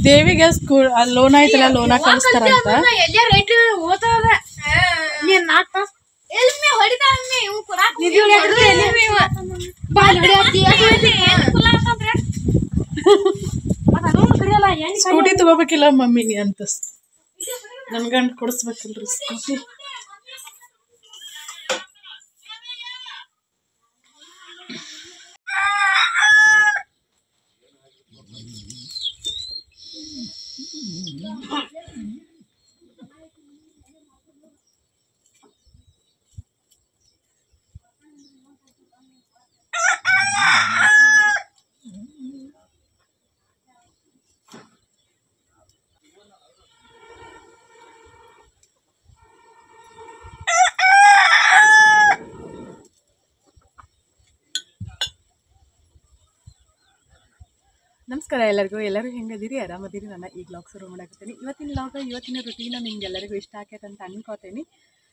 ದೇವಿಗೆ school loan ಆಯ್ತಲ್ಲ ಲೋನ ಕಳಿಸ್ತಾರಂತ ಎಲ್ಲೇ ರೇಟ್ ಓದ್ತದ ನೀನ್ ನಾಲ್ಕು ತಾಸ್ ಎಲ್ಲಿ ಹೊಡಿತಾ ಇವ್ ಕುರಾಕ್ ನಿಧಿ ಹೊಡಿಯಾಕತ್ತಿ ಎಲ್ಲಿ ಇವ ಬಾಲ್ ಹೊಡಿಯಾಕತ್ತಿ ಏನ್ ಕುಲ ಹಾಕಂದ್ರೆ ಮತ್ತ ಅದೊಂದು ಕರಿಯಲ್ಲ ಹೆಂಗ್ ಸ್ಕೂಟಿ ತಗೋಬೇಕಿಲ್ಲ ಮಮ್ಮಿ ನೀ ಅಂತ ನನ್ ಗಂಡ ಕೊಡಿಸ್ಬೇಕಿಲ್ರಿ ಸ್ಕೂಟಿ ನಮಸ್ಕಾರ ಎಲ್ಲರಿಗೂ ಎಲ್ಲರೂ ಹೆಂಗದಿರಿ ಆರಾಮದಿರಿ ನಾನು ಈ ಬ್ಲಾಗ್ ಶುರು ಮಾಡಾಕತ್ತೀನಿ ಇವತ್ತಿನ ಲಾಗ ಇವತ್ತಿನ ರುಟೀನ ನಿಮ್ಗೆ ಎಲ್ಲರಿಗೂ ಇಷ್ಟ ಆಕೈತೆ ಅಂತ ಅನ್ಕೋತೀನಿ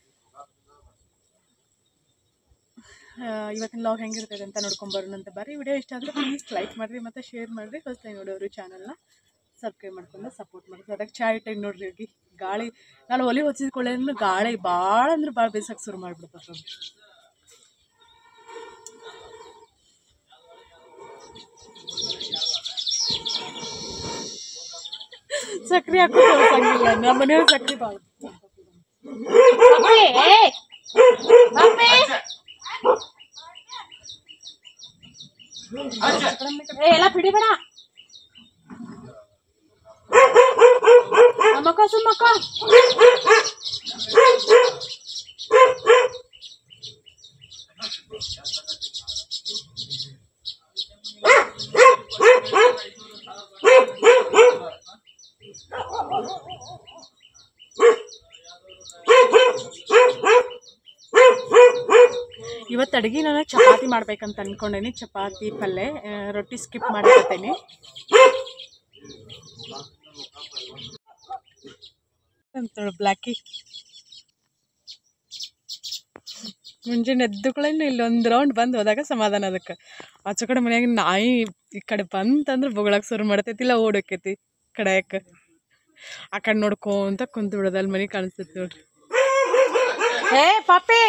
ಆ, ಇವತ್ತಿನ ಲಾಗ್ ಹೆಂಗಿರ್ತದೆ ಅಂತ ನೋಡ್ಕೊಂಬರೋಣ ಅಂತ ಬರ್ರಿ ವಿಡಿಯೋ ಇಷ್ಟ ಆದರೆ ಪ್ಲೀಸ್ ಲೈಕ್ ಮಾಡಿರಿ ಮತ್ತು ಶೇರ್ ಮಾಡಿರಿ ಹೊಸ್ದಾಗಿ ನೋಡೋರು ಚಾನಲ್ನ ಸಬ್ಸ್ಕ್ರೈಬ್ ಮಾಡ್ಕೊಂಡು ಸಪೋರ್ಟ್ ಮಾಡಿರಿ ಅದಕ್ಕೆ ಚಾ ಇಟ್ಟಾಗಿ ನೋಡ್ರಿ ಹೋಗಿ ಗಾಳಿ ನಾನು ಒಲಿ ಹೊಚ್ಚಿದ್ಕೊಳ್ಳೇನು ಗಾಳಿ ಭಾಳ ಅಂದ್ರೆ ಭಾಳ ಬೇಸಕ್ಕೆ ಶುರು ಮಾಡಿಬಿಡ್ತಾರೆ ಸಕ್ರೆ ಹಾಕೋ ಸಂಗಿಲ್ಲ ನಮ್ಮ ಮನೆಯವ್ರು ಸಕ್ರೆ ಭಾಳ ಏ ಎಲ್ಲ ಬಿಡಿಬೇಡ ಮಕ್ಕ ಸುಮ್ಮಕ್ಕ ಇವತ್ತು ಅಡುಗೆ ನಾನು ಚಪಾತಿ ಮಾಡ್ಬೇಕಂತ ಅನ್ಕೊಂಡೇನಿ ಚಪಾತಿ ಪಲ್ಯ ಆ, ರೊಟ್ಟಿ ಸ್ಕಿಪ್ ಮಾಡಿರ್ತೀನಿ ಅಂತೇಳಿ ಬ್ಲ್ಯಾಕಿ ಮುಂಜಾನೆ ಎದ್ದುಗಳೇನು ಇಲ್ಲೊಂದು ರೌಂಡ್ ಬಂದು ಹೋದಾಗ ಸಮಾಧಾನ ಅದಕ್ಕೆ ಆಚೆ ಕಡೆ ಮನ್ಯಾಗ ನಾಯಿ ಈ ಕಡೆ ಬಂತಂದ್ರೆ ಬೊಗಳಕ್ಕೆ ಶುರು ಮಾಡ್ತೈತಿಲ್ಲ ಓಡೋಕೈತಿ ಕಡೆಯಕ್ಕೆ ಆ ಕಡೆ ನೋಡ್ಕೊಂತ ಕುಂತು ಬಿಡೋದು ಅಲ್ಲಿ ಮನೆ ಕಾಣಿಸ್ತೈತಿ ನೋಡ್ರಿ ಹೇ ಪಾಪಿ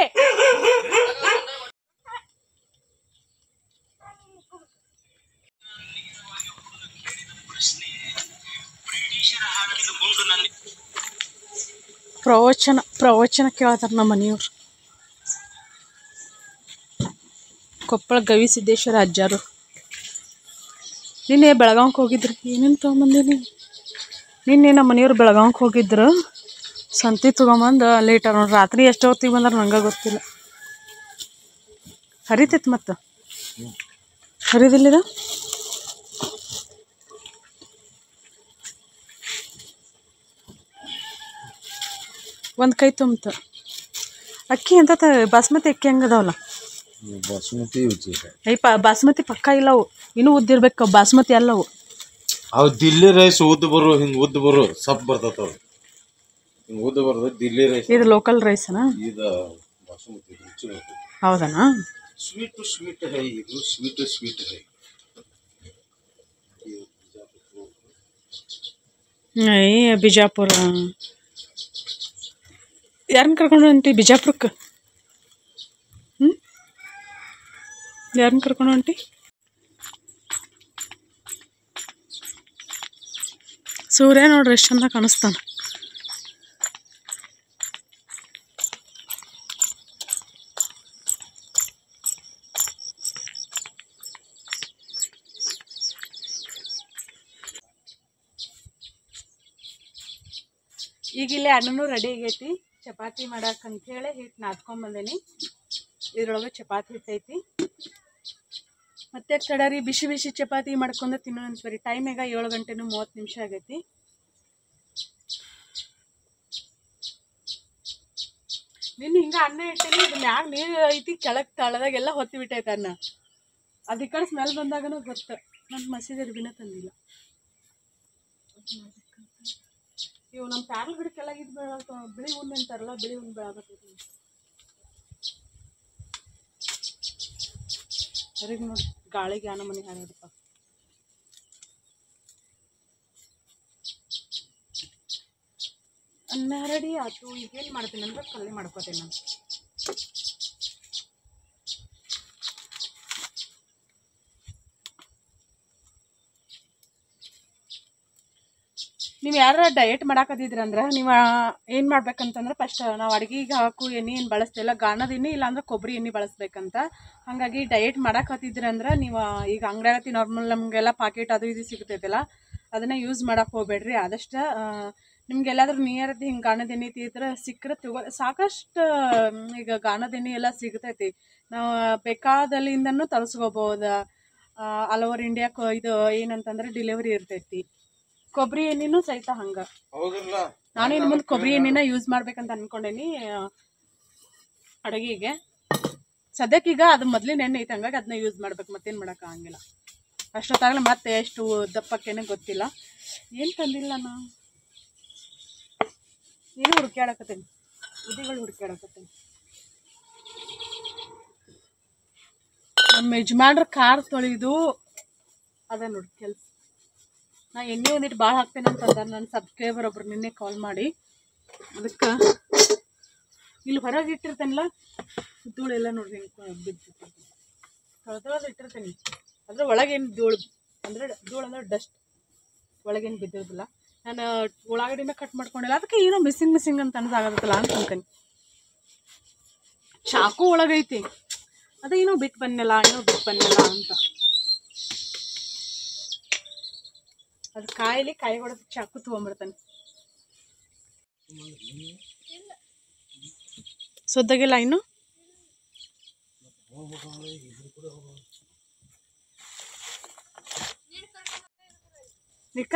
ಪ್ರವಚನ ಪ್ರವಚನ ಕೇಳ್ತಾರೆ ನಮ್ಮ ಮನೆಯವ್ರು ಕೊಪ್ಪಳ ಗವಿ ಸಿದ್ದೇಶ್ವರ ಅಜ್ಜಾರು ನಿನ್ನೆ ಬೆಳಗಾವ್ಗೆ ಹೋಗಿದ್ರಿ ಏನೇನು ತೊಗೊಂಬಂದಿನಿ ನಿನ್ನೆ ನಮ್ಮ ಮನೆಯವ್ರು ಬೆಳಗಾವ್ಗೆ ಹೋಗಿದ್ರು ಸಂತಿ ತೊಗೊಂಬಂದು ಲೇಟ್ ನೋಡಿ ರಾತ್ರಿ ಎಷ್ಟು ಹೊತ್ತಿಗೆ ಬಂದ್ರೆ ನಂಗೆ ಗೊತ್ತಿಲ್ಲ ಹರಿತೈತೆ ಮತ್ತು ಹರಿದಿಲ್ಲಿದ ಒಂದು ಕೈ ತುಂಬ್ತ ಅಕ್ಕಿ ಅಂತ ಬಾಸ್ಮತಿ ಅಕ್ಕಿ ಹಂಗದಾವಲ್ಲ ಬಾಸುಮತಿ ರುಚಿ ಐ ಪ ಬಾಸ್ಮತಿ ಪಕ್ಕ ಇಲ್ಲ ಅವು ಇನ್ನೂ ಉದ್ದಿರ್ಬೇಕು ಬಾಸ್ಮತಿ ಅಲ್ಲವು ಅವು ದಿಲ್ಲಿ ರೈಸ್ ಉದ್ದ ಬರು ಹಿಂಗ್ ಉದ್ದ ಬರು ಸಪ್ ಬರ್ತೈತ ಅವು ಹಿಂಗ್ ಉದ್ದ ಬರ್ತದ ದಿಲ್ಲಿ ರೈಸ್ ಇದು ಲೋಕಲ್ ರೈಸನಾ ಇದ ಬಾಸುಮತಿ ರುಚಿ ಬರ್ತದೆ ಹೌದನಾ ಸ್ವೀಟ್ ಸ್ವೀಟ್ ಹೈ ಇದು ಸ್ವೀಟ್ ಸ್ವೀಟ್ ಹೈ ಐ ಬಿಜಾಪುರ ಯಾರನ್ನ ಕರ್ಕೊಂಡು ಹೊಂಟಿ ಬಿಜಾಪುರಕ್ಕೆ ಹ್ಞೂ ಯಾರನ್ನ ಕರ್ಕೊಂಡು ಹೊಂಟಿ ಸೂರ್ಯ ನೋಡ್ರಿ ಎಷ್ಟು ಚಂದ ಕಾಣಿಸ್ತಾನ ಈಗ ಇಲ್ಲಿ ಅನ್ನನೂ ರೆಡಿ ಆಗೈತಿ ಚಪಾತಿ ಮಾಡಕ್ಕೆ ಅಂತೇಳಿ ಹಿಟ್ಟು ನಾದ್ಕೊಂಡ್ ಬಂದೇನಿ ಇದ್ರೊಳಗೆ ಚಪಾತಿ ಹಿಟ್ಟೈತಿ ಮತ್ತೆ ಕಡರಿ ಬಿಸಿ ಬಿಸಿ ಚಪಾತಿ ಮಾಡ್ಕೊಂಡು ತಿನ್ನೋ ಅನ್ಸ್ಬರಿ ಟೈಮ್ ಈಗ ಏಳು ಗಂಟೆನೂ ಮೂವತ್ತು ನಿಮಿಷ ಆಗೈತಿ ನಿನ್ನ ಹಿಂಗ ಅನ್ನ ಇಟ್ಟೇನಿ ಇದು ಮ್ಯಾಗ ನೀರು ಐತಿ ಕೆಳಗೆ ತಳದಾಗೆಲ್ಲ ಹೊತ್ತಿ ಬಿಟ್ಟೈತೆ ಅನ್ನ ಅದ್ ಈ ಕಡೆ ಸ್ಮೆಲ್ ಬಂದಾಗನೂ ಗೊತ್ತ ನನ್ನ ಮಸೀದಿ ಅರ್ಬಿನ ತಂದಿಲ್ಲ ಇವು ನಮ್ಮ ಪ್ಯಾರ್ಲ್ ಗಿಡಕ್ಕೆಲ್ಲ ಇದು ಬೆಳಗ ಬಿಳಿ ಹುಣ್ಣು ಅಂತಾರಲ್ಲ ಬಿಳಿ ಹುಣ್ಣು ಬೆಳಗತ್ತೈತಿ ಸರಿಗೆ ನೋಡಿ ಗಾಳಿಗೆ ಆನ ಮನೆ ಹಾರಿದಪ್ಪ ಅನ್ನ ರೆಡಿ ಆಯ್ತು ಈಗೇನು ಮಾಡ್ತೀನಿ ಅಂದ್ರೆ ಪಲ್ಯ ಮಾಡ್ಕೋತೀನಿ ನಾನು ನೀವು ಯಾರ ಡಯಟ್ ಮಾಡಾಕತ್ತಿದ್ರಿ ಅಂದ್ರೆ ನೀವು ಏನು ಮಾಡ್ಬೇಕಂತಂದ್ರೆ ಫಸ್ಟ್ ನಾವು ಅಡುಗೆಗೆ ಹಾಕು ಎಣ್ಣೆ ಏನು ಬಳಸ್ತಿಲ್ಲ ಗಾಣದ ಎಣ್ಣೆ ಇಲ್ಲಾಂದ್ರೆ ಕೊಬ್ಬರಿ ಎಣ್ಣೆ ಬಳಸ್ಬೇಕಂತ ಹಾಗಾಗಿ ಡಯಟ್ ಮಾಡಾಕತ್ತಿದ್ರಿ ಅಂದ್ರೆ ನೀವು ಈಗ ಅಂಗಡಿಯಾಗತ್ತಿ ನಾರ್ಮಲ್ ನಮಗೆಲ್ಲ ಪಾಕೆಟ್ ಅದು ಇದು ಸಿಗ್ತೈತಲ್ಲ ಅದನ್ನು ಯೂಸ್ ಮಾಡಕ್ಕೆ ಹೋಗ್ಬೇಡ್ರಿ ಆದಷ್ಟು ನಿಮ್ಗೆ ಎಲ್ಲಾದ್ರೂ ನಿಯರದ್ದು ಹಿಂಗೆ ಗಾಣದ ಎಣ್ಣೆ ತೀತ್ರ ಸಿಕ್ಕರೆ ತಗೋ ಸಾಕಷ್ಟು ಮ್, ಈಗ ಗಾಣದ ಎಣ್ಣೆ ಎಲ್ಲ ಸಿಗ್ತೈತಿ ನಾವು ಬೇಕಾದಲ್ಲಿಂದನೂ ತರಿಸ್ಕೋಬೋದು ಆಲ್ ಓವರ್ ಇಂಡಿಯಾ ಇದು ಏನಂತಂದ್ರೆ ಡೆಲಿವರಿ ಇರ್ತೈತಿ ಕೊಬ್ಬರಿ ಎಣ್ಣೆನೂ ಸಹಿತ ಹಂಗೆ ಹೌದಿಲ್ಲ ನಾನು ಇನ್ನು ಮುಂದೆ ಕೊಬ್ಬರಿ ಎಣ್ಣೆನ ಯೂಸ್ ಮಾಡ್ಬೇಕಂತ ಅನ್ಕೊಂಡೇನಿ ಅಡುಗೆಗೆ ಸದ್ಯಕ್ಕೀಗ ಅದು ಮೊದಲಿನ ಎಣ್ಣೆ ಐತೆ ಹಂಗಾಗಿ ಅದನ್ನ ಯೂಸ್ ಮಾಡ್ಬೇಕು ಮತ್ತೇನು ಮಾಡೋಕ್ಕಾಗಂಗಿಲ್ಲ ಅಷ್ಟೊತ್ತಾಗಲೇ ಮತ್ತೆ ಎಷ್ಟು ದಪ್ಪಕ್ಕೇನೆ ಗೊತ್ತಿಲ್ಲ ಏನು ತಂದಿಲ್ಲ ನಾನು ಏನು ಹುಡುಕ್ಯಾಡಕತ್ತೀನಿ ಉದಿಗಳು ಹುಡುಕ್ಯಾಡಕತ್ತೀನಿ ನಮ್ಮ ಯಜಮಾನ್ರ ಕಾರ್ ತೊಳೆದು ಅದ ನೋಡಿ ಕೆಲಸ ನಾ ಎಣ್ಣೆ ಒಂದಿಟ್ಟು ಭಾಳ ಹಾಕ್ತೇನೆ ಅಂತಂದ ನನ್ನ ಸಬ್ಸ್ಕ್ರೈಬರ್ ಒಬ್ರು ನಿನ್ನೆ ಕಾಲ್ ಮಾಡಿ ಅದಕ್ಕೆ ಇಲ್ಲಿ ಹೊರಗೆ ಇಟ್ಟಿರ್ತೇನಲ್ಲ ಧೂಳೆಲ್ಲ ನೋಡ್ರಿ ಹೆಂಗೆ ಬಿದ್ದಿರ್ತೈತಿ ತೊಳೆದೊಳಗೆ ಇಟ್ಟಿರ್ತೀನಿ ಅಂದ್ರೆ ಒಳಗೇನು ಧೂಳು ಅಂದ್ರೆ ಧೂಳು ಅಂದ್ರೆ ಡಸ್ಟ್ ಒಳಗೇನು ಬಿದ್ದಿರೋದಿಲ್ಲ ನಾನು ಉಳ್ಳಾಗಡ್ಡಿನ ಕಟ್ ಮಾಡ್ಕೊಂಡಿಲ್ಲ ಅದಕ್ಕೆ ಏನೋ ಮಿಸ್ಸಿಂಗ್ ಮಿಸ್ಸಿಂಗ್ ಅಂತ ಅನ್ನೋದಾಗತ್ತಲ್ಲ ಅಂತ ಅಂತೀನಿ ಚಾಕು ಒಳಗೈತಿ ಅದೇನೋ ಬಿಟ್ಟು ಬಂದಿಲ್ಲ ಏನೋ ಬಿಟ್ಟು ಬಂದಿಲ್ಲ ಅಂತ ಅದು ಕಾಯಿಲಿ ಕಾಯಿ ಹೊಡೆದು ಚಾಕು ತೊಗೊಂಬಿಡ್ತಾನೆ ಸುದ್ದಾಗಿಲ್ಲ ಇನ್ನು ನಿಕ್ಕ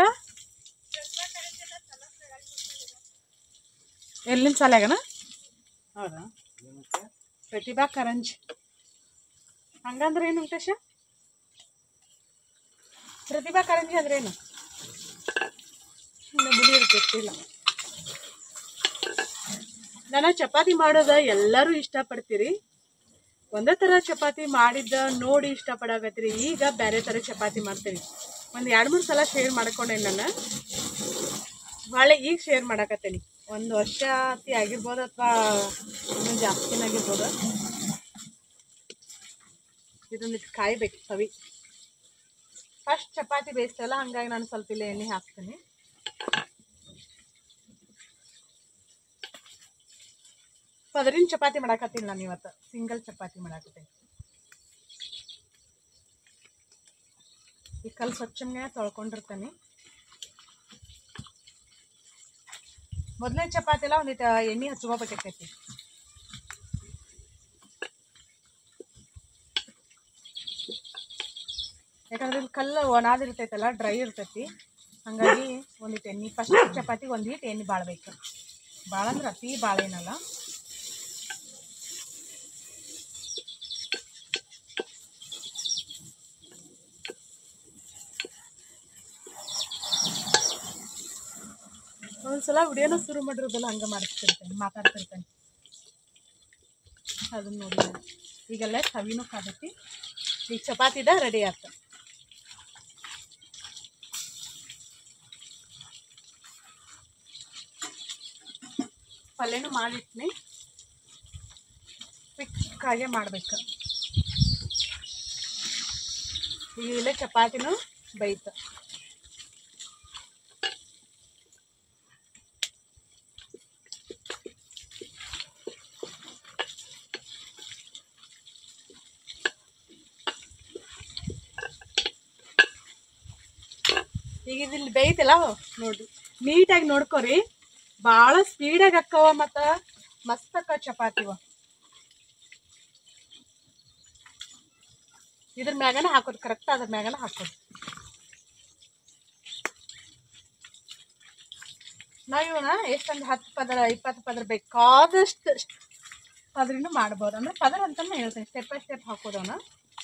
ಎಲ್ಲಿನ ಸಾಲಾಗನ ಹೌದಾ ಪ್ರತಿಭಾ ಕರಂಜ್ ಹಂಗಂದ್ರೆ ಏನು ವೆಂಕಟೇಶ ಪ್ರತಿಭಾ ಕರಂಜಿ ಅಂದ್ರೆ ಏನು ಇನ್ನು ಬಿಡಿ ಗೊತ್ತಿಲ್ಲ ನಾನು ಚಪಾತಿ ಮಾಡೋದ ಎಲ್ಲರೂ ಇಷ್ಟಪಡ್ತೀರಿ ಒಂದೇ ಥರ ಚಪಾತಿ ಮಾಡಿದ್ದ ನೋಡಿ ಇಷ್ಟಪಡಾಕತ್ತೀರಿ ಈಗ ಬೇರೆ ಥರ ಚಪಾತಿ ಮಾಡ್ತೀನಿ ಒಂದು ಎರಡು ಮೂರು ಸಲ ಶೇರ್ ಮಾಡ್ಕೊಂಡೆ ನಾನು ಭಾಳ ಈಗ ಶೇರ್ ಮಾಡಾಕತ್ತೀನಿ ಒಂದು ವರ್ಷ ಅತಿ ಆಗಿರ್ಬೋದು ಅಥವಾ ಇನ್ನೂ ಜಾಸ್ತಿನ ಆಗಿರ್ಬೋದು ಇದೊಂದಿಟ್ಟು ಕಾಯ್ಬೇಕು ಸವಿ ಫಸ್ಟ್ ಚಪಾತಿ ಬೇಯಿಸ್ತಲ್ಲ ಹಂಗಾಗಿ ನಾನು ಸ್ವಲ್ಪ ಇಲ್ಲಿ ಎಣ್ಣೆ ಹಾಕ್ತೀನಿ ಪದರಿನ ಚಪಾತಿ ಮಾಡಾಕತ್ತೀನಿ ನಾನು ಇವತ್ತು ಸಿಂಗಲ್ ಚಪಾತಿ ಮಾಡಾಕತ್ತೀನಿ ಈ ಕಲ್ಲು ಸ್ವಚ್ಛಂಗೆ ತೊಳ್ಕೊಂಡಿರ್ತೀನಿ ಮೊದಲನೇ ಚಪಾತಿ ಎಲ್ಲ ಒಂದಿಟ್ಟು ಎಣ್ಣೆ ಹಚ್ಕೋಬೇಕಾಕೈತಿ ಯಾಕಂದ್ರೆ ಇಲ್ಲಿ ಕಲ್ಲು ಒಣಾದಿರ್ತೈತಲ್ಲ ಡ್ರೈ ಇರ್ತೈತಿ ಹಂಗಾಗಿ ಒಂದಿಟ್ಟು ಎಣ್ಣೆ ಫಸ್ಟ್ ಚಪಾತಿಗೆ ಒಂದಿಟ್ಟು ಎಣ್ಣೆ ಬಾಳ್ಬೇಕು ಭಾಳ ಅಂದ್ರೆ ಅತಿ ಭಾಳ ಏನಲ್ಲ ಒಂದ್ಸಲ ವಿಡಿಯೋನ ಶುರು ಮಾಡಿರೋದಲ್ಲ ಹಂಗೆ ಮಾಡ್ತಿರ್ತೇನೆ ಮಾತಾಡ್ತಿರ್ತೇನೆ ಅದನ್ನ ನೋಡಿ ನಾನು. ಈಗೆಲ್ಲ ಕವಿನೂ ಕಾದೈತಿ ಈಗ ಚಪಾತಿದ ರೆಡಿ ಆಯ್ತು ಪಲ್ಯನೂ ಮಾಡಿಟ್ನಿ ಕ್ವಿಕ್ಕಾಗೆ ಮಾಡ್ಬೇಕು ಈಗ ಇಲ್ಲೇ ಚಪಾತಿನೂ ಬೈತು ಈಗ ಇದಿಲ್ಲಿ ಬೇಯ್ತಲ್ಲ ನೋಡ್ರಿ ನೀಟಾಗಿ ನೋಡ್ಕೊರಿ ಭಾಳ ಸ್ಪೀಡಾಗಿ ಅಕ್ಕವ ಮತ್ತು ಮಸ್ತ್ ಅಕ್ಕ ಚಪಾತಿವ ಇದ್ರ ಮ್ಯಾಗನ ಹಾಕೋದು ಕರೆಕ್ಟ್ ಅದ್ರ ಮ್ಯಾಗನ ಹಾಕೋದು ನಾವು ಇವನ್ನ ಎಷ್ಟೊಂದು ಹತ್ತು ಪದರ ಇಪ್ಪತ್ತು ಪದರ ಬೇಕಾದಷ್ಟು ಪದರಿನೂ ಮಾಡ್ಬೋದು ಅಂದ್ರೆ ಪದರ ಅಂತಾನೆ ಹೇಳ್ತೀನಿ ಸ್ಟೆಪ್ ಬೈ ಸ್ಟೆಪ್ ಹಾಕೋದವನ್ನ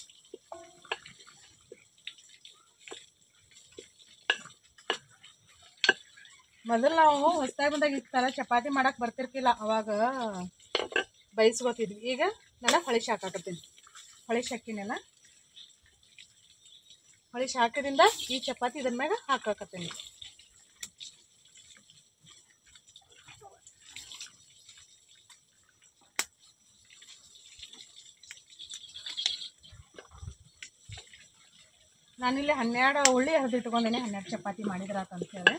ಮೊದಲು ನಾವು ಹೊಸ್ದಾಗಿ ಬಂದಾಗ ಈ ಥರ ಚಪಾತಿ ಮಾಡಕ್ಕೆ ಬರ್ತಿರ್ಕಿಲ್ಲ ಅವಾಗ ಬೈಸ್ಕೊತಿದ್ವಿ ಈಗ ನಾನು ಹೊಳಿಸಿ ಹಾಕಾಕತ್ತೀನಿ ಹೊಳಿಸಿ ಹಾಕಿನೆಲ್ಲ ಹೊಳಿಸಿ ಹಾಕಿದಿಂದ ಈ ಚಪಾತಿ ಇದ್ರ ಮ್ಯಾಗ ಹಾಕಾಕತ್ತೀನಿ ನಾನಿಲ್ಲಿ ಹನ್ನೆರಡು ಉಳ್ಳಿ ಹರಿದು ಇಟ್ಕೊಂಡೇನೆ ಹನ್ನೆರಡು ಚಪಾತಿ ಮಾಡಿದ್ರಾತ ಅಂತೇಳಿ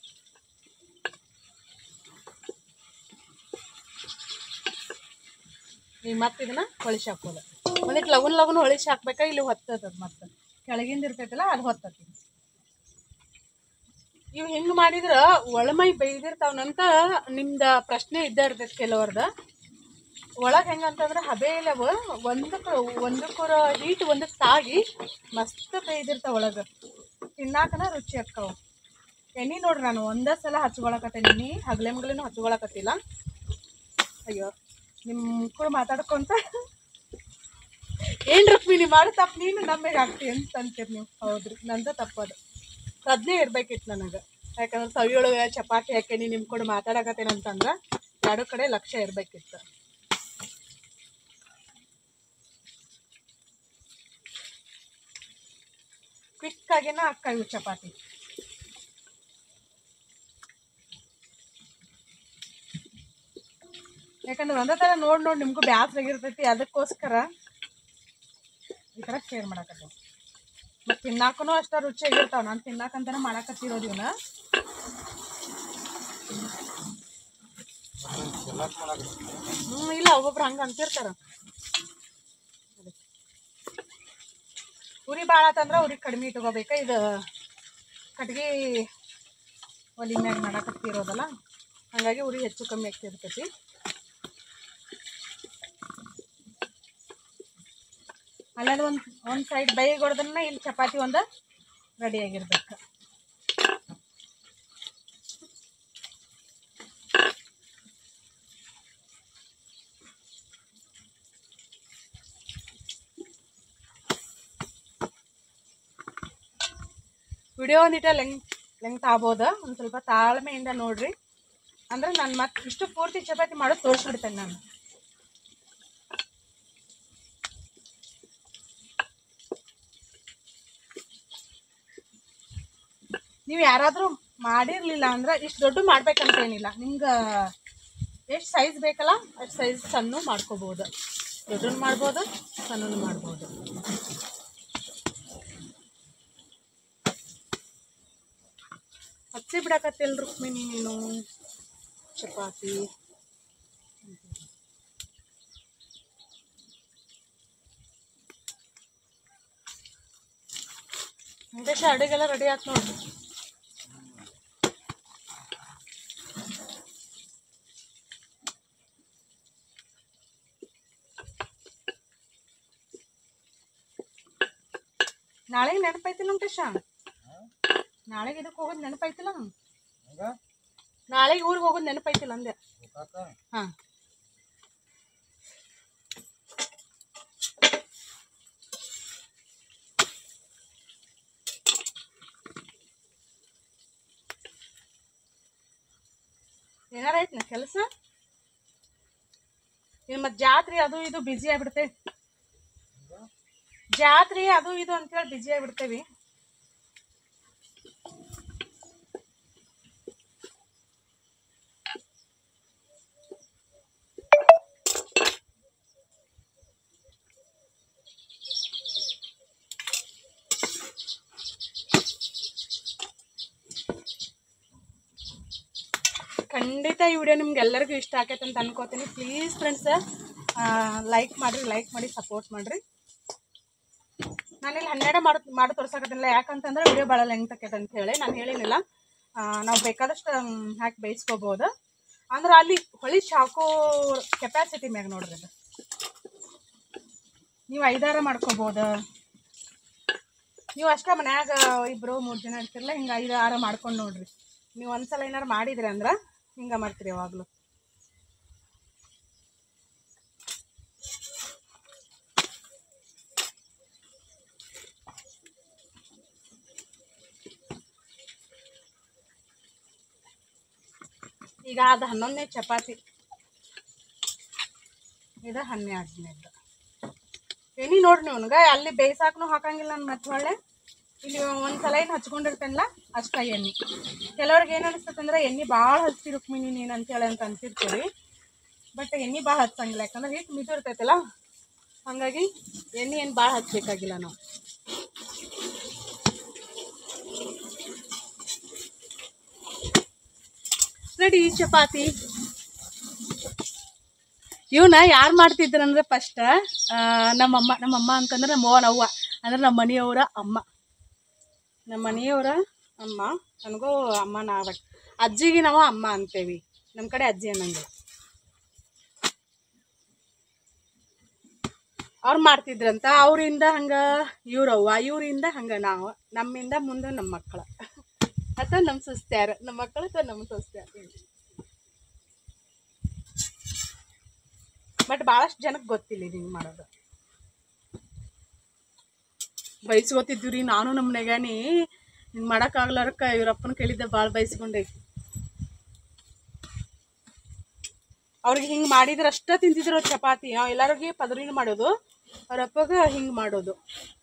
ಈಗ ಮತ್ತೆ ಇದನ್ನ ಹೊಳಿಸಿ ಹಾಕೋದು ಒಂದಿಟ್ಟು ಲಗುನ್ ಲಗುನ್ ಹೊಳಿಸಿ ಹಾಕ್ಬೇಕಾ ಇಲ್ಲಿ ಹೊತ್ತದ ಮತ್ತೆ ಕೆಳಗಿಂದ ಇರ್ತೈತಲ್ಲ ಅದು ಹೊತ್ತತಿ ಇವು ಹಿಂಗೆ ಮಾಡಿದ್ರೆ ಒಳಮೈ ಬೇಯ್ದಿರ್ತಾವನಂತ ನಿಮ್ದು ಪ್ರಶ್ನೆ ಇದ್ದೇ ಇರ್ತೈತಿ ಕೆಲವ್ರದ ಒಳಗೆ ಹೆಂಗಂತಂದ್ರೆ ಹಬೆ ಇಲ್ಲವ ಒಂದಕ್ಕೆ ಒಂದಕ್ಕೂರ ಹೀಟ್ ಒಂದಕ್ಕೆ ತಾಗಿ ಮಸ್ತ್ ಬೇಯ್ದಿರ್ತಾವ ಒಳಗೆ ತಿನ್ನಾಕನ ರುಚಿ ಅಕ್ಕವು ಎಣ್ಣೆ ನೋಡ್ರಿ ನಾನು ಒಂದೇ ಸಲ ಹಚ್ಕೊಳಕತ್ತೇನೆ ಎಣ್ಣೆ ಹಗಲೆ ಮಗಳೇನು ಹಚ್ಕೊಳಕತ್ತಿಲ್ಲ ಅಯ್ಯೋ ನಿಮ್ಮ ಕೂಡ ಮಾತಾಡ್ಕೊಂತ ಏನು ರುಕ್ಮಿಣಿ ಮಾಡು ತಪ್ಪು ನೀನು ನಮಗೆ ಹಾಕ್ತಿ ಅಂತ ಅಂತೀರಿ ನೀವು ಹೌದ್ರಿ ನಂದು ತಪ್ಪದು ಪ್ರಜ್ಞೆ ಇರ್ಬೇಕಿತ್ತು ನನಗೆ ಯಾಕಂದ್ರೆ ಸವಿಯೊಳಗೆ ಚಪಾತಿ ಹಾಕೇನಿ ನಿಮ್ಮ ಕೂಡ ಮಾತಾಡಕತ್ತೇನೆ ಅಂತಂದ್ರೆ ಎರಡು ಕಡೆ ಲಕ್ಷ್ಯ ಇರ್ಬೇಕಿತ್ತು ಕ್ವಿಕ್ ಆಗಿನ ಅಕ್ಕ ಇವು ಚಪಾತಿ ಯಾಕಂದ್ರೆ ಒಂದೇ ಥರ ನೋಡಿ ನೋಡಿ ನಿಮಗೂ ಬ್ಯಾಸ್ರ ಆಗಿರ್ತೈತಿ ಅದಕ್ಕೋಸ್ಕರ ಈ ಥರ ಶೇರ್ ಮಾಡಕತ್ತೀವಿ ಮತ್ತು ತಿನ್ನಾಕೂ ಅಷ್ಟ ರುಚಿಯಾಗಿರ್ತಾವ ನಾನು ತಿನ್ನಾಕಂತಾನೆ ಮಾಡಕತ್ತಿರೋದು ಇವನ್ನ ಹ್ಞೂ ಇಲ್ಲ ಒಬ್ಬೊಬ್ರು ಹಂಗೆ ಅಂತಿರ್ತಾರ ಉರಿ ಭಾಳ ಆತಂದ್ರೆ ಉರಿ ಕಡಿಮೆ ಇಟ್ಕೋಬೇಕು ಇದು ಕಟ್ಗೆ ಒಲಿ ಮ್ಯಾಗ ಮಾಡಕತ್ತಿರೋದಲ್ಲ ಹಾಗಾಗಿ ಉರಿ ಹೆಚ್ಚು ಕಮ್ಮಿ ಆಗ್ತಿರ್ತೈತಿ ಅಲ್ಲಲ್ಲಿ ಒಂದು ಒಂದು ಸೈಡ್ ಬೈಗೊಡ್ದನ್ನ ಇಲ್ಲಿ ಚಪಾತಿ ಒಂದು ರೆಡಿ ಆಗಿರ್ಬೇಕು ವಿಡಿಯೋ ಒಂದಿಟ ಲೆಂಗ್ ಲೆಂಗ್ತ್ ಆಗ್ಬೋದು ಒಂದು ಸ್ವಲ್ಪ ತಾಳ್ಮೆಯಿಂದ ನೋಡ್ರಿ ಅಂದ್ರೆ ನಾನು ಮತ್ತೆ ಇಷ್ಟು ಪೂರ್ತಿ ಚಪಾತಿ ಮಾಡೋದು ತೋರಿಸ್ಬಿಡ್ತೇನೆ ನಾನು ನೀವು ಯಾರಾದರೂ ಮಾಡಿರ್ಲಿಲ್ಲ ಅಂದ್ರೆ ಇಷ್ಟು ದೊಡ್ಡ ಮಾಡ್ಬೇಕಂತ ಏನಿಲ್ಲ ನಿಮ್ಗೆ ಎಷ್ಟು ಸೈಜ್ ಬೇಕಲ್ಲ ಅಷ್ಟು ಸೈಜ್ ಸಣ್ಣ ಮಾಡ್ಕೋಬೋದು ದೊಡ್ಡನ್ನು ಮಾಡ್ಬೋದು ಸಣ್ಣನು ಮಾಡ್ಬೋದು ಹಚ್ಚಿ ಬಿಡಕತ್ತಿಲ್ಲ ರುಕ್ಮಿಣಿ ನೀನು ಚಪಾತಿ ವೆಂಕಟೇಶ ಅಡುಗೆಲ್ಲ ರೆಡಿ ಆಯ್ತು ನೋಡ್ರಿ ನಾಳೆಗೆ ನೆನಪೈತಿಲ್ಲ ವೆಂಕಟೇಶ ನಾಳೆಗೆ ಇದಕ್ಕೆ ಹೋಗೋದು ನೆನಪೈತಿಲ್ಲ ನಾಳೆಗೆ ಊರಿಗೆ ಹೋಗೋದು ನೆನಪೈತಿಲ್ಲ ಅಂದೆ ಹಾಂ ಏನಾರ ಐತ್ನ ಕೆಲಸ ಇನ್ನು ಮತ್ತೆ ಜಾತ್ರೆ ಅದು ಇದು ಬ್ಯುಸಿ ಆಗ್ಬಿಡ್ತೇವೆ ಜಾತ್ರೆ ಅದು ಇದು ಅಂತೇಳಿ ಬ್ಯುಸಿ ಆಗ್ಬಿಡ್ತೇವಿ ಖಂಡಿತ ಈ ವಿಡಿಯೋ ನಿಮ್ಗೆ ಎಲ್ಲರಿಗೂ ಇಷ್ಟ ಆಕೈತೆ ಅಂತ ಅನ್ಕೋತೀನಿ ಪ್ಲೀಸ್ ಫ್ರೆಂಡ್ಸ್ ಲೈಕ್ ಮಾಡಿರಿ ಲೈಕ್ ಮಾಡಿ ಸಪೋರ್ಟ್ ಮಾಡಿರಿ ನಾನಿಲ್ಲಿ ಹನ್ನೆರಡು ಮಾಡಿ ಮಾಡಿ ತೋರ್ಸಕತ್ತಿಲ್ಲ ಯಾಕಂತಂದ್ರೆ ವಿಡಿಯೋ ಭಾಳ ಲೆಂತ್ ಆಕೈತೆ ಅಂತ ಹೇಳಿ ನಾನು ಹೇಳಿನಿಲ್ಲ ನಾವು ಬೇಕಾದಷ್ಟು ಹಾಕಿ ಬೇಯಿಸ್ಕೋಬೋದು ಅಂದ್ರೆ ಅಲ್ಲಿ ಹೊಳಿ ಹಾಕೋ ಕೆಪಾಸಿಟಿ ಮ್ಯಾಗ ನೋಡ್ರಿ ಅದು ನೀವು ಐದಾರ ಮಾಡ್ಕೋಬೋದು ನೀವು ಅಷ್ಟೇ ಮನ್ಯಾಗ ಇಬ್ಬರು ಮೂರು ಜನ ಇರ್ತಿರಲ್ಲ ಹಿಂಗೆ ಐದು ಆರ ಮಾಡ್ಕೊಂಡು ನೋಡ್ರಿ ನೀವು ಒಂದ್ಸಲ ಏನಾರು ಮಾಡಿದ್ರಿ ಅಂದ್ರೆ ಹಿಂಗೆ ಮಾಡ್ತೀರಿ ಯಾವಾಗಲೂ ಈಗ ಅದು ಹನ್ನೊಂದನೇ ಚಪಾತಿ ಇದು ಹನ್ನೆರಡನೇದು ಎಣ್ಣೆ ನೋಡ್ರಿ ನಿಮ್ಗೆ ಅಲ್ಲಿ ಬೇಯ್ಸಾಕನು ಹಾಕಂಗಿಲ್ಲ ನಾನು ಮತ್ತೆ ಹೊಳ್ಳೆ ಇಲ್ಲಿ ಒಂದು ಸಲ ಏನು ಹಚ್ಕೊಂಡಿರ್ತೇನಲ್ಲ ಅಷ್ಟ ಎಣ್ಣೆ ಕೆಲವ್ರಿಗೆ ಏನು ಅನಿಸ್ತದೆ ಅಂದ್ರೆ ಎಣ್ಣೆ ಭಾಳ ಹಚ್ಚಿ ರುಕ್ಮಿಣಿ ನೀನು ಅಂತೇಳಿ ಅಂತ ಅಂತಿರ್ತೀವಿ ಬಟ್ ಎಣ್ಣೆ ಭಾಳ ಹಚ್ಚಂಗಿಲ್ಲ ಯಾಕಂದ್ರೆ ಹಿಟ್ಟು ಮಿದಿರ್ತೈತಲ್ಲ ಹಾಗಾಗಿ ಎಣ್ಣೆ ಏನು ಭಾಳ ಹಚ್ಚಬೇಕಾಗಿಲ್ಲ ನಾವು ರೆಡಿ ಚಪಾತಿ ಇವನ್ನ ಯಾರು ಮಾಡ್ತಿದ್ರಂದ್ರೆ ಫಸ್ಟ್ ನಮ್ಮಮ್ಮ ನಮ್ಮಮ್ಮ ಅಂತಂದ್ರೆ ನಮ್ಮವ್ವನ ಅವ್ವ ಅಂದ್ರೆ ನಮ್ಮ ಮನೆಯವರ ಅಮ್ಮ ನಮ್ಮ ಮನೆಯವರ ಅಮ್ಮ ನನಗೂ ಅಮ್ಮ ನಾವ ಅಜ್ಜಿಗೆ ನಾವು ಅಮ್ಮ ಅಂತೇವಿ ನಮ್ಮ ಕಡೆ ಅಜ್ಜಿ ಅನ್ನಂಗೆ ಅವ್ರು ಮಾಡ್ತಿದ್ರಂತ ಅವರಿಂದ ಹಂಗೆ ಇವ್ರವ್ವ ಇವರಿಂದ ಹಂಗೆ ನಾವು ನಮ್ಮಿಂದ ಮುಂದೆ ನಮ್ಮ ಮಕ್ಕಳು ಅಥವಾ ನಮ್ಮ ಸೊಸ್ತ್ಯಾರ ನಮ್ಮ ಮಕ್ಕಳು ಅಥವಾ ನಮ್ಮ ಸೊಸ್ತ್ಯಾರ ಬಟ್ ಭಾಳಷ್ಟು ಜನಕ್ಕೆ ಗೊತ್ತಿಲ್ಲ ಇದು ಹಿಂಗೆ ಮಾಡೋದು ಬೈಸ್ಕೊತಿದ್ವಿ ರೀ ನಾನು ನಮ್ಮ ನೆಗಾನಿ ಹಿಂಗೆ ಮಾಡೋಕ್ಕಾಗ್ಲಾರಕ್ಕ ಇವ್ರಪ್ಪನ ಕೇಳಿದ್ದೆ ಭಾಳ ಬೈಸ್ಕೊಂಡೆ ಅವ್ರಿಗೆ ಹಿಂಗೆ ಮಾಡಿದ್ರೆ ಅಷ್ಟೇ ತಿಂತಿದ್ರು ಅವ್ರ್ ಚಪಾತಿ ನಾವು ಎಲ್ಲರಿಗೆ ಪದರಿನ ಮಾಡೋದು ಅವ್ರ ಅಪ್ಪಗ ಹಿಂಗೆ ಮಾಡೋದು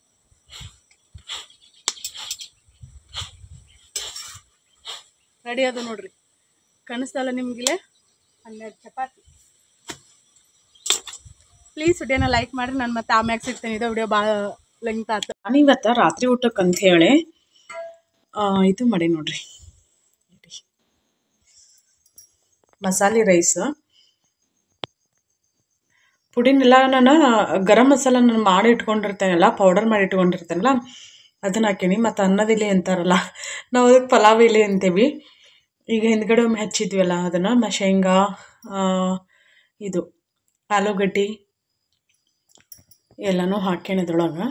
ರೆಡಿ ಅದು ನೋಡ್ರಿ ಕಾಣಿಸ್ತಲ್ಲ ನಿಮಗಿಲೆ ಹನ್ನೆರಡು ಚಪಾತಿ ಪ್ಲೀಸ್ ವಿಡಿಯೋನ ಲೈಕ್ ಮಾಡಿರಿ ನಾನು ಮತ್ತೆ ಆಮ್ಯಾಗ ಸಿಗ್ತೇನೆ ಇದು ವಿಡಿಯೋ ಭಾಳ ಲೆಂತ್ ಆಯ್ತು ನಾನು ಇವತ್ತು ರಾತ್ರಿ ಊಟಕ್ಕೆ ಅಂತ ಹೇಳಿ ಆ, ಇದು ಮಾಡಿ ನೋಡ್ರಿ ಮಸಾಲೆ ರೈಸ್ ಪುಡಿನೆಲ್ಲ ನಾನು ಗರಂ ಮಸಾಲ ನಾನು ಮಾಡಿ ಇಟ್ಕೊಂಡಿರ್ತೇನಲ್ಲ ಪೌಡರ್ ಮಾಡಿ ಇಟ್ಕೊಂಡಿರ್ತೇನಲ್ಲ ಅದನ್ನ ಹಾಕೀನಿ ಮತ್ತು ಅನ್ನದ ಎಲೆ ಅಂತಾರಲ್ಲ ನಾವು ಅದಕ್ಕೆ ಪಲಾವ್ ಎಲೆ ಅಂತೀವಿ ಈಗ ಹಿಂದ್ಗಡೆ ಒಮ್ಮೆ ಹಚ್ಚಿದ್ವಲ್ಲ ಅದನ್ನು ಮ ಶೇಂಗಾ ಆ, ಇದು ಆಲೂಗಡ್ಡೆ ಎಲ್ಲನೂ ಹಾಕ್ಯಾನ ಇದ್ರೊಳಗೆ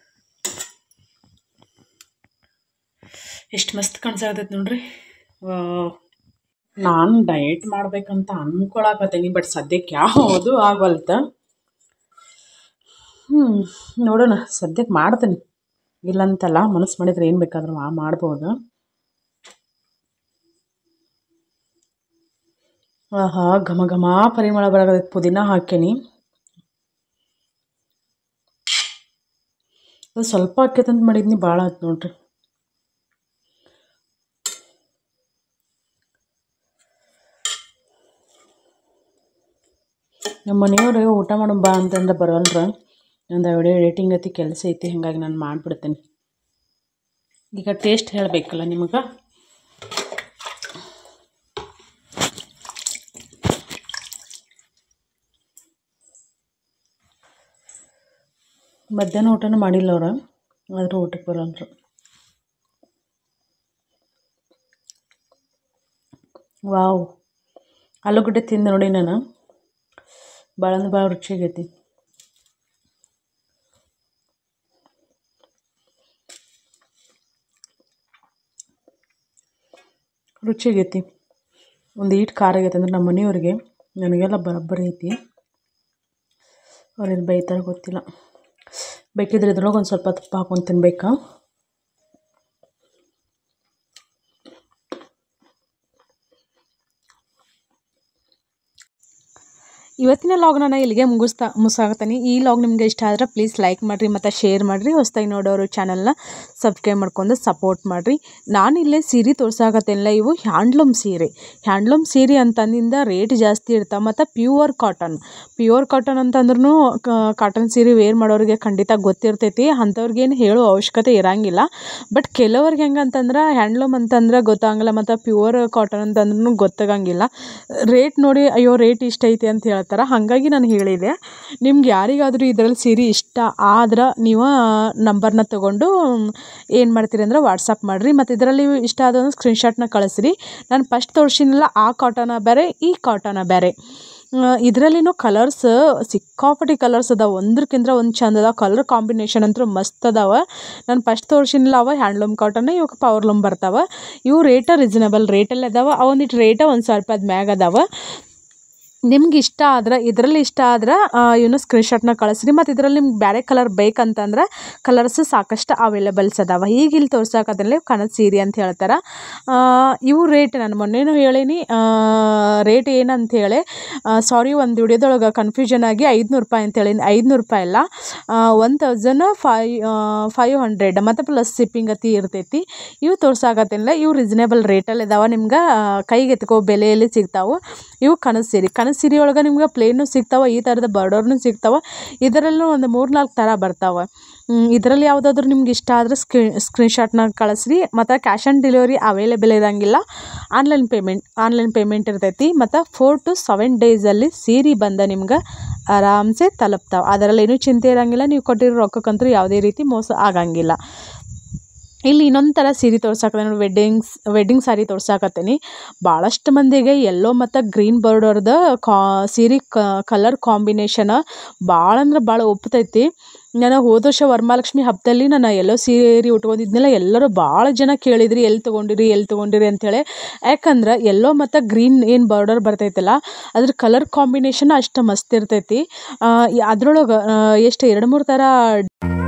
ಎಷ್ಟು ಮಸ್ತ್ ಕಾಣಿಸಾಕತ್ತೈತೆ ನೋಡ್ರಿ ನಾನು ಡಯಟ್ ಮಾಡ್ಬೇಕಂತ ಅನ್ಕೊಳಕತ್ತೀನಿ ಬಟ್ ಸದ್ಯಕ್ಕೆ ಯಾವುದು ಆಗವಲ್ತ ಹ್ಞೂ ನೋಡೋಣ ಸದ್ಯಕ್ಕೆ ಮಾಡ್ತೀನಿ ಇಲ್ಲಂತಲ್ಲ ಮನಸ್ಸು ಮಾಡಿದ್ರೆ ಏನು ಬೇಕಾದ್ರೂ ಮಾ ಮಾಡ್ಬೋದು ಆಹಾ ಘಮ ಘಮ ಪರಿಮಳ ಬರಾಕತ್ತೈತೆ ಪುದೀನ ಹಾಕೀನಿ ಅದು ಸ್ವಲ್ಪ ಹಾಕ್ಯತಂತ ಮಾಡಿದ್ನಿ ಭಾಳ ಆಯ್ತು ನೋಡ್ರಿ ನಮ್ಮ ಮನೆಯವರು ಊಟ ಮಾಡೋ ಬಾ ಅಂತಂದ್ರೆ ಬರೋಲ್ರ ನಂದು ವಿಡಿಯೋ ಎಡಿಟಿಂಗ್ ಐತಿ ಕೆಲಸ ಐತಿ ಹಾಗಾಗಿ ನಾನು ಮಾಡಿಬಿಡ್ತೇನೆ ಈಗ ಟೇಸ್ಟ್ ಹೇಳಬೇಕಲ್ಲ ನಿಮಗೆ ಮಧ್ಯಾಹ್ನ ಊಟನೂ ಮಾಡಿಲ್ಲ ಅವ್ರು ಆದರೂ ಊಟಕ್ಕೆ ಬರೋಲ್ರು ವಾವ್ ಆಲೂಗಡ್ಡೆ ತಿಂದು ನೋಡಿ ನಾನು ಭಾಳ ಅಂದ್ರೆ ಭಾಳ ರುಚಿಯಾಗೈತಿ ರುಚಿಯಾಗೈತಿ ಒಂದು ಈಟ್ ಖಾರ ಆಗೈತೆ ಅಂದ್ರೆ ನಮ್ಮ ಮನೆಯವ್ರಿಗೆ ನನಗೆಲ್ಲ ಬರೋಬ್ಬರಿ ಐತಿ ಅವ್ರೇನು ಬೈತಾರೆ ಗೊತ್ತಿಲ್ಲ ಬೇಕಿದ್ರೆ ಇದ್ರೊಳಗೆ ಒಂದು ಸ್ವಲ್ಪ ತುಪ್ಪ ಹಾಕೊಂಡು ತಿನ್ಬೇಕಾ ಇವತ್ತಿನ ಲಾಗ್ ನಾನು ಇಲ್ಲಿಗೆ ಮುಗಿಸ್ತಾ ಮುಗಿಸಾಕತ್ತೀನಿ ಈ ಲಾಗ್ ನಿಮಗೆ ಇಷ್ಟ ಆದ್ರೆ ಪ್ಲೀಸ್ ಲೈಕ್ ಮಾಡಿರಿ ಮತ್ತು ಶೇರ್ ಮಾಡಿರಿ ಹೊಸ್ದಾಗಿ ನೋಡೋರು ಚಾನಲ್ನ ಸಬ್ಸ್ಕ್ರೈಬ್ ಮಾಡ್ಕೊಂಡು ಸಪೋರ್ಟ್ ಮಾಡಿರಿ ನಾನು ಇಲ್ಲೇ ಸೀರೆ ತೋರ್ಸಾಕತ್ತೇನಿಲ್ಲ ಇವು ಹ್ಯಾಂಡ್ಲೂಮ್ ಸೀರೆ ಹ್ಯಾಂಡ್ಲೂಮ್ ಸೀರೆ ಅಂತಂದಿಂದ ರೇಟ್ ಜಾಸ್ತಿ ಇರ್ತಾವೆ ಮತ್ತು ಪ್ಯೂರ್ ಕಾಟನ್ ಪ್ಯೂರ್ ಕಾಟನ್ ಅಂತಂದ್ರೂ ಕಾಟನ್ ಸೀರೆ ವೇರ್ ಮಾಡೋರಿಗೆ ಖಂಡಿತ ಗೊತ್ತಿರ್ತೈತಿ ಅಂಥವ್ರಿಗೇನು ಹೇಳೋ ಅವಶ್ಯಕತೆ ಇರಂಗಿಲ್ಲ ಬಟ್ ಕೆಲವ್ರಿಗೆ ಹೆಂಗಂತಂದ್ರೆ ಹ್ಯಾಂಡ್ಲೂಮ್ ಅಂತಂದ್ರೆ ಗೊತ್ತಾಗಂಗಿಲ್ಲ ಮತ್ತು ಪ್ಯೂರ್ ಕಾಟನ್ ಅಂತಂದ್ರೂ ಗೊತ್ತಾಗಂಗಿಲ್ಲ ರೇಟ್ ನೋಡಿ ಅಯ್ಯೋ ರೇಟ್ ಇಷ್ಟ ಐತಿ ಅಂತ ಹೇಳ್ತಾರೆ ಹಾಗಾಗಿ ನಾನು ಹೇಳಿದೆ ನಿಮ್ಗೆ ಯಾರಿಗಾದರೂ ಇದರಲ್ಲಿ ಸೀರೆ ಇಷ್ಟ ಆದ್ರೆ ನೀವು ನಂಬರ್ನ ತೊಗೊಂಡು ಏನು ಮಾಡ್ತೀರಿ ಅಂದ್ರೆ ವಾಟ್ಸಪ್ ಮಾಡಿರಿ ಮತ್ತು ಇದರಲ್ಲಿ ಇಷ್ಟ ಆದೊಂದು ಸ್ಕ್ರೀನ್ಶಾಟ್ನ ಕಳಿಸ್ರಿ ನಾನು ಫಸ್ಟ್ ತೋರಿಸಿನಲ್ಲ ಆ ಕಾಟನ ಬೇರೆ ಈ ಕಾಟನ ಬೇರೆ ಇದರಲ್ಲಿನೂ ಕಲರ್ಸ್ ಸಿಕ್ಕಾಪಟ್ಟಿ ಕಲರ್ಸ್ ಅದಾವೆ ಒಂದ್ರಕ್ಕಿಂತ ಒಂದು ಚಂದ ಅದಾವೆ ಕಲರ್ ಕಾಂಬಿನೇಷನ್ ಅಂತೂ ಮಸ್ತ್ ಅದಾವೆ ನಾನು ಫಸ್ಟ್ ತೋರಿಸಿನಲ್ಲ ಅವ ಹ್ಯಾಂಡ್ಲೂಮ್ ಕಾಟನ್ ಇವಾಗ ಪವರ್ಲೂಮ್ ಬರ್ತಾವೆ ಇವು ರೇಟ ರೀಸನಬಲ್ ರೇಟಲ್ಲಿ ಅದಾವೆ ಅವೊಂದಿಟ್ಟು ರೇಟ ಒಂದು ಸಾವಿರ ರೂಪಾಯ್ದು ಮ್ಯಾಗ ಅದಾವೆ ನಿಮ್ಗೆ ಇಷ್ಟ ಆದ್ರೆ ಇದರಲ್ಲಿ ಇಷ್ಟ ಆದ್ರೆ ಇವನು ಸ್ಕ್ರೀನ್ಶಾಟ್ನ ಕಳಿಸ್ರಿ ಮತ್ತು ಇದರಲ್ಲಿ ನಿಮ್ಗೆ ಬೇರೆ ಕಲರ್ ಬೇಕಂತಂದ್ರೆ ಕಲರ್ಸ್ ಸಾಕಷ್ಟು ಅವೈಲೇಬಲ್ಸ್ ಅದಾವೆ ಈಗ ಇಲ್ಲಿ ತೋರ್ಸಾಕದ್ರಲ್ಲಿ ಕನಸು ಸೀರೆ ಅಂತ ಹೇಳ್ತಾರೆ ಆ, ಇವು ರೇಟ್ ನಾನು ಮೊನ್ನೆನೂ ಹೇಳೀನಿ ರೇಟ್ ಏನಂತ ಹೇಳಿ ಸಾರಿ ಒಂದು ವಿಡಿಯೋದೊಳಗೆ ಕನ್ಫ್ಯೂಷನ್ ಆಗಿ ಐದುನೂರು ರೂಪಾಯಿ ಅಂತ ಹೇಳೀನಿ ಐದುನೂರು ರೂಪಾಯಿ ಅಲ್ಲ one thousand fi five hundred ಮತ್ತು ಪ್ಲಸ್ ಶಿಪ್ಪಿಂಗ್ ಅತಿ ಇರ್ತೈತಿ ಇವು ತೋರ್ಸಾಕತ್ತಿಲ್ಲ ಇವು ರೀಸನೇಬಲ್ ರೇಟಲ್ಲಿ ಇದಾವೆ ನಿಮ್ಗೆ ಕೈಗೆ ಎತ್ಕೋ ಬೆಲೆಯಲ್ಲಿ ಸಿಗ್ತಾವೆ ಇವು ಕನಸು ಸೀರೆ ಕನಸು ಸೀರೆ ಒಳಗೆ ನಿಮ್ಗೆ ಪ್ಲೇನು ಸಿಗ್ತಾವೆ ಈ ಥರದ ಬಾರ್ಡರ್ನು ಸಿಗ್ತಾವೆ ಇದರಲ್ಲೂ ಒಂದು ಮೂರು ನಾಲ್ಕು ಥರ ಬರ್ತಾವೆ ಇದರಲ್ಲಿ ಯಾವುದಾದ್ರೂ ನಿಮ್ಗೆ ಇಷ್ಟ ಆದರೆ ಸ್ಕ್ರೀನ್ ಸ್ಕ್ರೀನ್ಶಾಟ್ನ ಕಳಿಸ್ರಿ ಮತ್ತು ಕ್ಯಾಶ್ ಆನ್ ಡೆಲಿವರಿ ಅವೈಲೇಬಲ್ ಇರೋಂಗಿಲ್ಲ ಆನ್ಲೈನ್ ಪೇಮೆಂಟ್ ಆನ್ಲೈನ್ ಪೇಮೆಂಟ್ ಇರ್ತೈತಿ ಮತ್ತು ಫೋರ್ ಟು ಸೆವೆನ್ ಡೇಸಲ್ಲಿ ಸೀರೆ ಬಂದ ನಿಮ್ಗೆ ಆರಾಮ್ಸೆ ತಲುಪ್ತಾವೆ ಅದರಲ್ಲಿ ಏನೂ ಚಿಂತೆ ಇರೋಂಗಿಲ್ಲ ನೀವು ಕೊಟ್ಟಿರೋ ರೊಕ್ಕಕ್ಕಂತೂ ಯಾವುದೇ ರೀತಿ ಮೋಸ ಆಗಂಗಿಲ್ಲ ಇಲ್ಲಿ ಇನ್ನೊಂದು ಥರ ಸೀರೆ ತೋರ್ಸಾಕತ್ತೆ ನೋಡಿ ವೆಡ್ಡಿಂಗ್ಸ್ ವೆಡ್ಡಿಂಗ್ ಸ್ಯಾರಿ ತೋರ್ಸಾಕತ್ತೀನಿ ಭಾಳಷ್ಟು ಮಂದಿಗೆ ಎಲ್ಲೋ ಮತ್ತು ಗ್ರೀನ್ ಬಾರ್ಡರ್ದು ಕಾ ಸೀರೆ ಕಲರ್ ಕಾಂಬಿನೇಷನ್ ಭಾಳ ಅಂದ್ರೆ ಭಾಳ ಒಪ್ತೈತಿ ನಾನು ಹೋದ ವರ್ಷ ವರಮಹಾಲಕ್ಷ್ಮಿ ಹಬ್ಬದಲ್ಲಿ ನಾನು ಎಲ್ಲೋ ಸೀರೆ ಉಟ್ಕೊಂಡಿದ್ನೆಲ್ಲ ಎಲ್ಲರೂ ಭಾಳ ಜನ ಕೇಳಿದ್ರಿ ಎಲ್ಲಿ ತೊಗೊಂಡಿರಿ ಎಲ್ಲಿ ತೊಗೊಂಡಿರಿ ಅಂಥೇಳಿ ಯಾಕಂದ್ರೆ ಎಲ್ಲೋ ಮತ್ತು ಗ್ರೀನ್ ಏನು ಬಾರ್ಡರ್ ಬರ್ತೈತಲ್ಲ ಅದ್ರ ಕಲರ್ ಕಾಂಬಿನೇಷನ್ ಅಷ್ಟು ಮಸ್ತ್ ಇರ್ತೈತಿ ಅದ್ರೊಳಗೆ ಎಷ್ಟು ಎರಡು ಮೂರು ಥರ